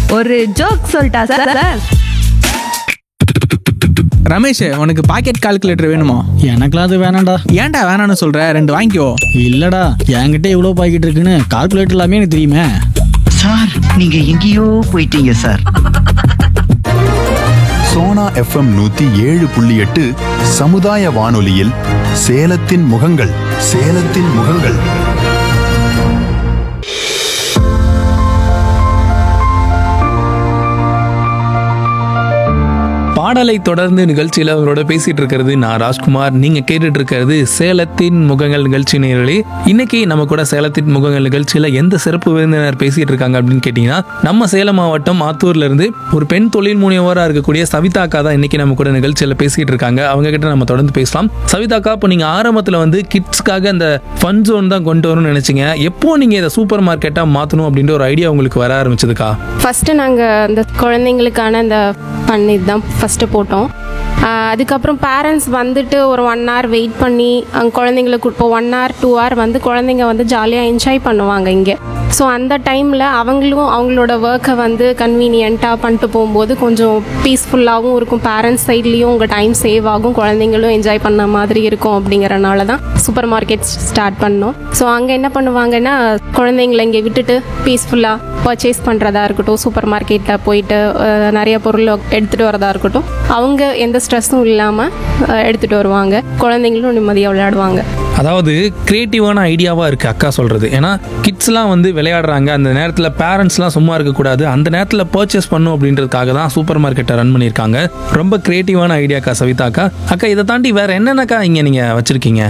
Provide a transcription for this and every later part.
ஒரு ஜோக் சொல்லிட்டா sir sir Ramesh உனக்கு பாக்கெட் கால்குலேட்டர் வேணுமா எனக்குலாம் அது வேணாம்டா ஏன்டா வேணாம்னு சொல்ற ரெண்டு வாங்கிக்கோ இல்லடா என்கிட்ட இவ்வளோ பாக்கெட் இருக்குன்னு கால்குலேட்டர் எல்லாமே எனக்கு தெரியுமே சார் நீங்க எங்கேயோ போயிட்டீங்க சார் சோனா எஃப்எம் நூத்தி ஏழு புள்ளி எட்டு சமுதாய வானொலியில் சேலத்தின் முகங்கள் சேலத்தின் முகங்கள் பாடலை தொடர்ந்து நிகழ்ச்சியில் அவரோட பேசிட்டு இருக்கிறது நான் ராஜ்குமார் நீங்க கேட்டுட்டு இருக்கிறது சேலத்தின் முகங்கள் நிகழ்ச்சி நேரலே இன்னைக்கு நம்ம கூட சேலத்தின் முகங்கள் நிகழ்ச்சியில எந்த சிறப்பு விருந்தினர் பேசிட்டு இருக்காங்க அப்படின்னு கேட்டீங்கன்னா நம்ம சேலம் மாவட்டம் ஆத்தூர்ல இருந்து ஒரு பெண் தொழில் முனைவோரா இருக்கக்கூடிய சவிதா அக்கா தான் இன்னைக்கு நம்ம கூட நிகழ்ச்சியில பேசிட்டு இருக்காங்க அவங்க கிட்ட நம்ம தொடர்ந்து பேசலாம் சவிதா அக்கா இப்போ நீங்க ஆரம்பத்துல வந்து கிட்ஸ்க்காக அந்த ஃபன் ஜோன் தான் கொண்டு வரணும்னு நினைச்சீங்க எப்போ நீங்க இதை சூப்பர் மார்க்கெட்டா மாத்தணும் அப்படின்ற ஒரு ஐடியா உங்களுக்கு வர ஆரம்பிச்சதுக்கா ஃபஸ்ட்டு நாங்கள் இந்த குழந்தைங்களுக்கான இந்த பண்ணி தான் ஃபஸ்ட்டு போட்டோம் ஆஹ் அதுக்கப்புறம் பேரண்ட்ஸ் வந்துட்டு ஒரு ஒன் hour வெயிட் பண்ணி அங்கே குழந்தைங்களுக்கு இப்போ ஒன் hour டூ hour வந்து குழந்தைங்க வந்து ஜாலியாக என்ஜாய் பண்ணுவாங்க இங்கே ஸோ அந்த டைமில் அவங்களும் அவங்களோட ஒர்க்கை வந்து கன்வீனியண்ட்டாக பண்ணிட்டு போகும்போது கொஞ்சம் பீஸ்ஃபுல்லாகவும் இருக்கும் பேரண்ட்ஸ் சைட்லேயும் உங்கள் டைம் சேவ் ஆகும் குழந்தைங்களும் என்ஜாய் பண்ண மாதிரி இருக்கும் அப்படிங்கறனால தான் சூப்பர் மார்க்கெட் ஸ்டார்ட் பண்ணோம் ஸோ அங்கே என்ன பண்ணுவாங்கன்னா குழந்தைங்களை இங்கே விட்டுட்டு பீஸ்ஃபுல்லாக பர்ச்சேஸ் பண்ணுறதா இருக்கட்டும் சூப்பர் மார்க்கெட்டில் போயிட்டு அஹ், நிறைய பொருள் எடுத்துகிட்டு வரதா இருக்கட்டும் அவங்க எந்த ஸ்ட்ரெஸ்ஸும் இல்லாமல் எடுத்துகிட்டு வருவாங்க குழந்தைங்களும் நிம்மதியாக விளையாடுவாங்க அதாவது கிரியேட்டிவான ஐடியாவாக இருக்குது அக்கா சொல்கிறது ஏன்னா கிட்ஸ்லாம் வந்து விளையாடுறாங்க அந்த நேரத்தில் பேரண்ட்ஸ்லாம் சும்மா இருக்கக்கூடாது அந்த நேரத்தில் பர்ச்சேஸ் பண்ணும் அப்படின்றதுக்காக தான் சூப்பர் மார்க்கெட்டை ரன் பண்ணியிருக்காங்க ரொம்ப கிரியேட்டிவான ஐடியாக்கா சவிதா அக்கா அக்கா இதை தாண்டி வேறு என்னென்னக்கா இங்கே நீங்கள் வச்சுருக்கீங்க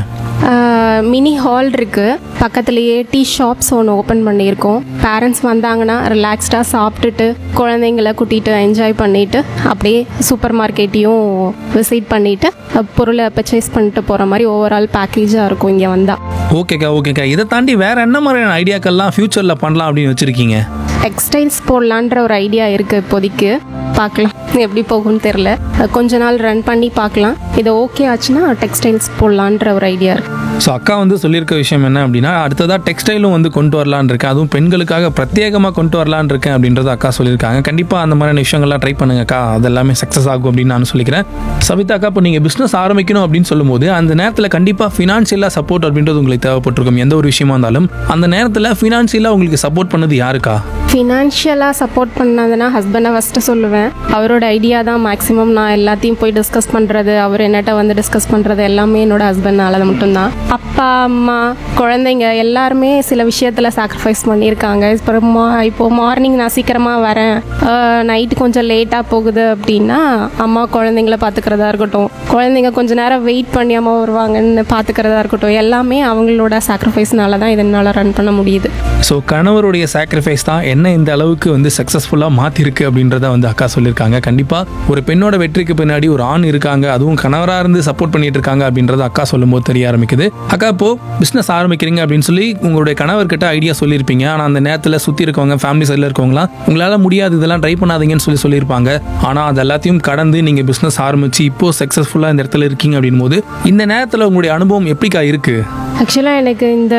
மினி ஹால் இருக்குது பக்கத்துலேயே டீ ஷாப்ஸ் ஒன்று ஓப்பன் பண்ணியிருக்கோம் பேரண்ட்ஸ் வந்தாங்கன்னா ரிலாக்ஸ்டாக சாப்பிட்டுட்டு குழந்தைங்கள கூட்டிகிட்டு என்ஜாய் பண்ணிவிட்டு அப்படியே சூப்பர் மார்க்கெட்டையும் விசிட் பண்ணிவிட்டு பொருளை பர்ச்சேஸ் பண்ணிட்டு போகிற மாதிரி ஓவரால் பேக்கேஜாக இருக்கும் இங்கே வந்தால் ஓகேக்கா ஓகேக்கா இதை தாண்டி வேறு என்ன மாதிரியான ஐடியாக்கள்லாம் ஃப்யூச்சரில் பண்ணலாம் அப்படின்னு வச்சுருக்கீங்க டெக்ஸ்டைல்ஸ் போடலான்ற ஒரு ஐடியா இருக்குது இப்போதைக்கு பார்க்கலாம் எப்படி போகும்னு தெரில கொஞ்ச நாள் ரன் பண்ணி பார்க்கலாம் இது ஓகே ஆச்சுன்னா டெக்ஸ்டைல்ஸ் போடலான்ற ஒரு ஐடியா இருக்குது ஸோ அக்கா வந்து சொல்லியிருக்க விஷயம் என்ன அப்படின்னா அடுத்ததாக டெக்ஸ்டைலும் வந்து கொண்டு வரலான்னு இருக்கேன் அதுவும் பெண்களுக்காக பிரத்யேகமாக கொண்டு வரலான்னு இருக்கேன் அப்படின்றத அக்கா சொல்லியிருக்காங்க கண்டிப்பாக அந்த மாதிரியான விஷயங்கள்லாம் ட்ரை பண்ணுங்க அக்கா அதெல்லாமே சக்ஸஸ் ஆகும் அப்படின்னு நான் சொல்லிக்கிறேன் சவிதா அக்கா இப்போ நீங்கள் பிஸ்னஸ் ஆரம்பிக்கணும் அப்படின்னு சொல்லும்போது அந்த நேரத்தில் கண்டிப்பாக ஃபினான்ஷியலாக சப்போர்ட் அப்படின்றது உங்களுக்கு தேவைப்பட்டிருக்கும் எந்த ஒரு விஷயமா இருந்தாலும் அந்த நேரத்தில் ஃபினான்ஷியலாக உங்களுக்கு சப்போர்ட் பண்ணது யாருக்கா ஃபினான்ஷியலாக சப்போர்ட் பண்ணதுன்னா ஹஸ்பண்டை ஃபஸ்ட்டு சொல்லுவேன் அவரோட ஐடியா தான் மேக்ஸிமம் நான் எல்லாத்தையும் போய் டிஸ்கஸ் பண்ணுறது அவர் என்னட்ட வந்து டிஸ்கஸ் பண்ணுறது எல்லாமே என்னோட ஹஸ்பண்ட்னால மட்டும்தான் அப்பா அம்மா குழந்தைங்க எல்லாருமே சில விஷயத்தில் சாக்ரிஃபைஸ் பண்ணியிருக்காங்க இப்போ மா இப்போது மார்னிங் நான் சீக்கிரமாக வரேன் நைட்டு கொஞ்சம் லேட்டாக போகுது அப்படின்னா அம்மா குழந்தைங்கள பார்த்துக்கிறதா இருக்கட்டும் குழந்தைங்க கொஞ்ச நேரம் வெயிட் பண்ணி அம்மா வருவாங்கன்னு பார்த்துக்கிறதா இருக்கட்டும் எல்லாமே அவங்களோட சாக்ரிஃபைஸ்னால தான் இதனால் ரன் பண்ண முடியுது ஸோ கணவருடைய சாக்ரிஃபைஸ் தான் என்ன இந்த அளவுக்கு வந்து சக்ஸஸ்ஃபுல்லாக மாற்றிருக்கு அப்படின்றத வந்து அக்கா சொல்லியிருக்காங்க கண்டிப்பாக ஒரு பெண்ணோட வெற்றிக்கு பின்னாடி ஒரு ஆண் இருக்காங்க அதுவும் கணவராக இருந்து சப்போர்ட் பண்ணிட்டு இருக்காங்க அப்படின்றத அக்கா சொல்லும்போது தெரிய ஆரம்பிக்குது அக்கா இப்போ பிஸ்னஸ் ஆரம்பிக்கிறீங்க அப்படின்னு சொல்லி உங்களுடைய கணவர்கிட்ட ஐடியா சொல்லியிருப்பீங்க ஆனால் அந்த நேரத்தில் சுற்றி இருக்கவங்க ஃபேமிலி சைடில் இருக்கவங்களாம் உங்களால் முடியாது இதெல்லாம் ட்ரை பண்ணாதீங்கன்னு சொல்லி சொல்லியிருப்பாங்க ஆனால் அது எல்லாத்தையும் கடந்து நீங்கள் பிஸ்னஸ் ஆரம்பிச்சு இப்போ சக்ஸஸ்ஃபுல்லாக இந்த இடத்துல இருக்கீங்க அப்படின் போது இந்த நேரத்தில் உங்களுடைய அனுபவம் எப்படிக்கா இருக்குது ஆக்சுவலாக எனக்கு இந்த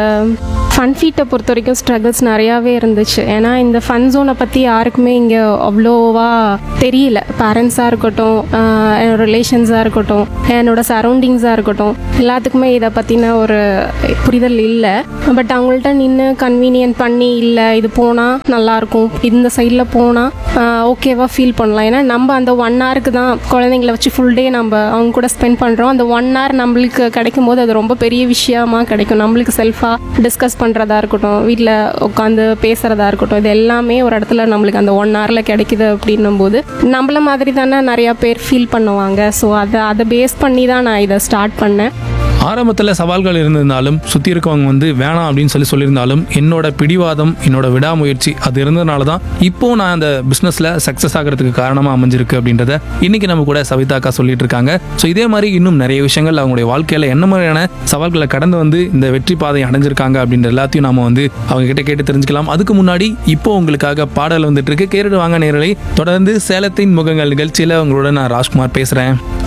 ஃபன் ஃபீட்டை பொறுத்த வரைக்கும் ஸ்ட்ரகிள்ஸ் நிறையாவே இருந்துச்சு ஏன்னா இந்த ஃபன் ஜோனை பற்றி யாருக்குமே இங்கே அவ்வளோவா தெரியல பேரண்ட்ஸாக இருக்கட்டும் ஆஹ் என்னோட ரிலேஷன்ஸாக இருக்கட்டும் என்னோட சரௌண்டிங்ஸாக இருக்கட்டும் எல்லாத்துக்குமே இதை பற்றின ஒரு புரிதல் இல்லை பட் அவங்கள்ட்ட நின்று கன்வீனியன்ட் பண்ணி இல்லை இது போனால் நல்லாயிருக்கும் இந்த சைடில் போனால் ஓகேவா ஃபீல் பண்ணலாம் ஏன்னா நம்ம அந்த ஒன் ஹவருக்கு தான் குழந்தைங்கள வச்சு ஃபுல் டே நம்ம அவங்க கூட ஸ்பெண்ட் பண்ணுறோம் அந்த ஒன் ஹவர் நம்மளுக்கு கிடைக்கும் போது அது ரொம்ப பெரிய விஷயமா கிடைக்கும் நம்மளுக்கு செல்ஃபாக டிஸ்கஸ் பண்ணுறதா இருக்கட்டும் வீட்டில் உட்காந்து பேசுகிறதா இருக்கட்டும் இது எல்லாமே ஒரு இடத்துல நம்மளுக்கு அந்த ஒன் ஹவரில் கிடைக்குது அப்படின்னும் போது நம்மள மாதிரி தானே நிறையா பேர் ஃபீல் பண்ணுவாங்க ஸோ அதை அதை பேஸ் பண்ணி தான் நான் இதை ஸ்டார்ட் பண்ணேன் ஆரம்பத்தில் சவால்கள் இருந்திருந்தாலும் சுற்றி இருக்கவங்க வந்து வேணாம் அப்படின்னு சொல்லி சொல்லியிருந்தாலும் என்னோட பிடிவாதம் என்னோட விடாமுயற்சி அது இருந்ததுனால தான் இப்போ நான் அந்த பிஸ்னஸில் சக்ஸஸ் ஆகிறதுக்கு காரணமாக அமைஞ்சிருக்கு அப்படின்றத இன்னைக்கு நம்ம கூட சவிதாக்கா சொல்லிட்டு இருக்காங்க ஸோ இதே மாதிரி இன்னும் நிறைய விஷயங்கள் அவங்களுடைய வாழ்க்கையில் என்ன மாதிரியான சவால்களை கடந்து வந்து இந்த வெற்றி பாதை அடைஞ்சிருக்காங்க அப்படின்ற எல்லாத்தையும் நாம வந்து அவங்க கிட்ட கேட்டு தெரிஞ்சுக்கலாம் அதுக்கு முன்னாடி இப்போ உங்களுக்காக பாடல் வந்துட்டு இருக்கு கேட்டுட்டு வாங்க நேரலை தொடர்ந்து சேலத்தின் முகங்கள் நிகழ்ச்சியில் உங்களோட நான் ராஜ்குமார் பேசுகிறேன்